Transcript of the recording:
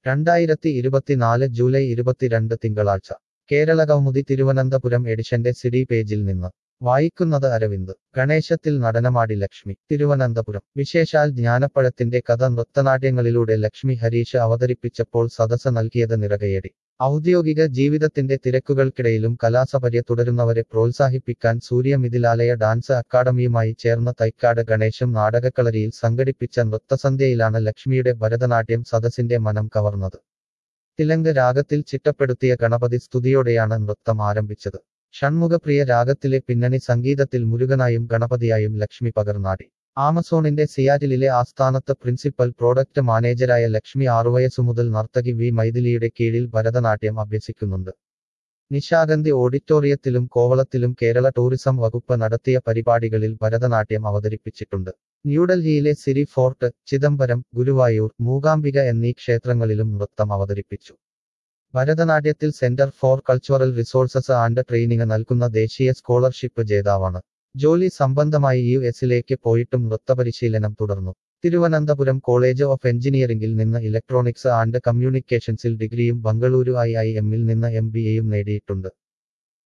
രണ്ടായിരത്തി ഇരുപത്തിനാല് ജൂലൈ ഇരുപത്തിരണ്ട് തിങ്കളാഴ്ച കേരള കൗമുദി തിരുവനന്തപുരം എഡിഷന്റെ സിഡി പേജിൽ നിന്ന് വായിക്കുന്നത് അരവിന്ദ് ഗണേശത്തിൽ നടനമാടി ലക്ഷ്മി തിരുവനന്തപുരം വിശേഷാൽ ജ്ഞാനപ്പഴത്തിന്റെ കഥ നൃത്തനാട്യങ്ങളിലൂടെ ലക്ഷ്മി ഹരീഷ് അവതരിപ്പിച്ചപ്പോൾ സദസ് നൽകിയത് നിറകയടി ഔദ്യോഗിക ജീവിതത്തിന്റെ തിരക്കുകൾക്കിടയിലും കലാസപര്യ തുടരുന്നവരെ പ്രോത്സാഹിപ്പിക്കാൻ സൂര്യമിഥിലാലയ ഡാൻസ് അക്കാദമിയുമായി ചേർന്ന തൈക്കാട് ഗണേശം നാടകക്കളരിയിൽ സംഘടിപ്പിച്ച നൃത്തസന്ധ്യയിലാണ് ലക്ഷ്മിയുടെ ഭരതനാട്യം സദസ്സിന്റെ മനം കവർന്നത് തിലങ്ക് രാഗത്തിൽ ചിട്ടപ്പെടുത്തിയ ഗണപതി സ്തുതിയോടെയാണ് നൃത്തം ആരംഭിച്ചത് ഷൺമുഖപ്രിയ രാഗത്തിലെ പിന്നണി സംഗീതത്തിൽ മുരുകനായും ഗണപതിയായും ലക്ഷ്മി പകർന്നാടി ആമസോണിന്റെ സിയാറ്റിലിലെ ആസ്ഥാനത്ത് പ്രിൻസിപ്പൽ പ്രോഡക്റ്റ് മാനേജരായ ലക്ഷ്മി ആറുവയസ്സു മുതൽ നർത്തകി വി മൈഥിലിയുടെ കീഴിൽ ഭരതനാട്യം അഭ്യസിക്കുന്നുണ്ട് നിശാഗന്ധി ഓഡിറ്റോറിയത്തിലും കോവളത്തിലും കേരള ടൂറിസം വകുപ്പ് നടത്തിയ പരിപാടികളിൽ ഭരതനാട്യം അവതരിപ്പിച്ചിട്ടുണ്ട് ന്യൂഡൽഹിയിലെ സിരി ഫോർട്ട് ചിദംബരം ഗുരുവായൂർ മൂകാംബിക എന്നീ ക്ഷേത്രങ്ങളിലും നൃത്തം അവതരിപ്പിച്ചു ഭരതനാട്യത്തിൽ centre for cultural resources and training നൽകുന്ന ദേശീയ സ്കോളർഷിപ്പ് ജേതാവാണ് ജോലി സംബന്ധമായി യു എസിലേക്ക് പോയിട്ടും നൃത്തപരിശീലനം തുടർന്നു തിരുവനന്തപുരം കോളേജ് ഓഫ് എഞ്ചിനീയറിംഗിൽ നിന്ന് ഇലക്ട്രോണിക്സ് ആൻഡ് കമ്മ്യൂണിക്കേഷൻസിൽ ഡിഗ്രിയും ബംഗളൂരു ഐ ഐ എമ്മിൽ നിന്ന് എം ബി എയും നേടിയിട്ടുണ്ട്